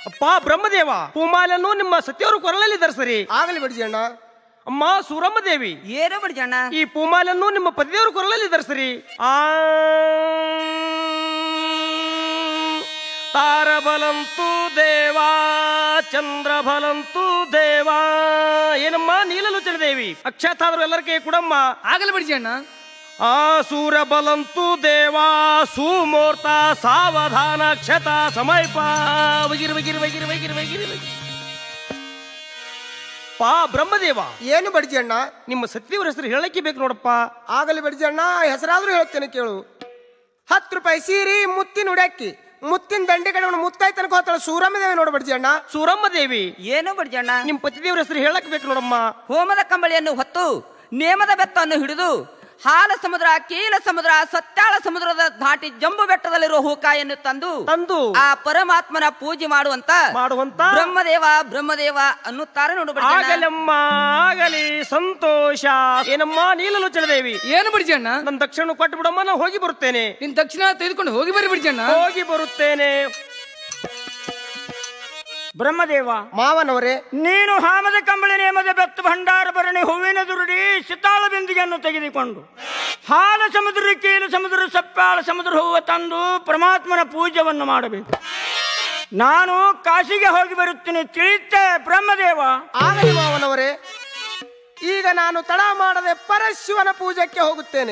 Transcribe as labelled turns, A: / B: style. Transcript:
A: ಅಪ್ಪ ಬ್ರಹ್ಮದೇವ ಪೂಮಾಲನ್ನು ನಿಮ್ಮ ಸತ್ಯವರು ಕೊರಳಲ್ಲಿ ಧರಿಸರಿ
B: ಆಗಲಿ ಬಿಡ್ಜಿ ಅಣ್ಣ
A: ಅಮ್ಮ ಸೂರಮ್ಮ ದೇವಿ
C: ಏನೋ ಬಡ್ಜಣ್ಣ
A: ಈ ಪೂಮಾಲನ್ನು ನಿಮ್ಮ ಪತಿದೇವರು ಕೊರಳಲ್ಲಿ ಧರಿಸರಿ ಆ ತಾರಬಲಂತು ದೇವಾ ಚಂದ್ರಬಲಂತು ದೇವಾ ಏನಮ್ಮ ನೀಲಲೋಚನ ದೇವಿ ಅಕ್ಷತಾದ್ರು ಎಲ್ಲರ ಕೈ ಕೊಡಮ್ಮ
D: ಆಗಲಿ ಬಿಡ್ಜಿ ಅಣ್ಣ
A: ಆ ಸೂರ ಬಲಂತು ದೇವಾ ಸುಮೂರ್ತ ಸಾವಧಾನ ಕ್ಷತ ಸಮಯಪ ವಗಿರ್ ವಗಿರ್ ವಗಿರ್ ವಗಿರ್ ವಗಿರ್ ವಗಿರ್ ಪಾ ಬ್ರಹ್ಮದೇವ
B: ಏನು ಬಡ್ಜಿ ಅಣ್ಣ
A: ನಿಮ್ಮ ಸತ್ಯವ್ರ ಹೆಸರು ಹೇಳಕ್ಕೆ ಬೇಕು ನೋಡಪ್ಪ
B: ಆಗಲಿ ಬಿಡ್ಜಿ ಅಣ್ಣ ಹೆಸರಾದ್ರೂ ಹೇಳ್ತೇನೆ ಕೇಳು ಹತ್ತು ರೂಪಾಯಿ ಸೀರಿ ಮುತ್ತಿನ ಉಡಕ್ಕಿ ಮುತ್ತಿನ ದಂಡೆ ಕಡೆ ಮುತ್ತಾಯ್ತನಕ ಹೋಗ್ತಾಳೆ ಸೂರಮ್ಮದೇವಿ ನೋಡು ಬಡ್ಜಿ ಅಣ್ಣ
A: ಸೂರಮ್ಮ ದೇವಿ
C: ಏನೋ ಬಡ್ಜಣ್ಣ
A: ನಿಮ್ ಪತಿದೇವ್ರ ಹೆಸರು ಹೇಳಕ್ ಬೇಕು ನೋಡಮ್ಮ
C: ಹೋಮದ ಕಂಬಳಿಯನ್ನು ಹೊತ್ತು ನೇಮದ ಬೆತ್ತವನ್ನು ಹಿಡಿದು ಹಾಲ ಸಮುದ್ರ ಕೀಲ ಸಮುದ್ರ ಸತ್ಯಾಳ ಸಮುದ್ರದ ದಾಟಿ ಜಂಬು ಬೆಟ್ಟದಲ್ಲಿರುವ ಹೂಕಾಯನ್ನು ತಂದು
A: ತಂದು
C: ಆ ಪರಮಾತ್ಮನ ಪೂಜೆ ಮಾಡುವಂತ
A: ಮಾಡುವಂತ
C: ಬ್ರಹ್ಮದೇವ ಬ್ರಹ್ಮದೇವ ಅನ್ನುತ್ತಾರೆ ನೋಡು ಬಡ್ಜಣ್ಣ.
A: ಆಗಲಮ್ಮ ಆಗಲಿ ಸಂತೋಷ ಏನಮ್ಮ ನೀಲಲೋಚನ ದೇವಿ
D: ಏನು ಬಿಡ್ಜಿ ಅಣ್ಣ
A: ನನ್ನ ದಕ್ಷಿಣ ಕೊಟ್ಟು ಬಿಡಮ್ಮ ನಾನು ಹೋಗಿ ಬರುತ್ತೇನೆ
D: ನಿನ್ ತಕ್ಷಣ ತೆಗೆದುಕೊಂಡು ಹೋಗಿ ಬರ್ರಿ ಬಿಡ್ಜಿ ಅಣ್ಣ
A: ಹೋಗಿ ಬರುತ್ತೇನೆ
E: ಬ್ರಹ್ಮದೇವ
B: ಮಾವನವರೇ
E: ನೀನು ಹಾಮದ ಕಂಬಳಿ ನೇಮದ ಬೆತ್ತು ಭಂಡಾರ ಭರಣಿ ಹೂವಿನ ದುರುಡಿ ಸಿತಾಳ ಬಿಂದಿಗೆಯನ್ನು ತೆಗೆದುಕೊಂಡು ಹಾಲ ಸಮುದ್ರ ಕೀಲು ಸಮುದ್ರ ಸಪ್ಪಾಳ ಸಮುದ್ರ ಹೂವು ತಂದು ಪರಮಾತ್ಮನ ಪೂಜೆಯನ್ನು ಮಾಡಬೇಕು ನಾನು ಕಾಶಿಗೆ ಹೋಗಿ ಬರುತ್ತೇನೆ ತಿಳಿಯುತ್ತೆ ಬ್ರಹ್ಮದೇವ
B: ಆಗಲಿ ಮಾವನವರೇ ಈಗ ನಾನು ತಡ ಮಾಡದೆ ಪರಶಿವನ ಪೂಜೆಗೆ ಹೋಗುತ್ತೇನೆ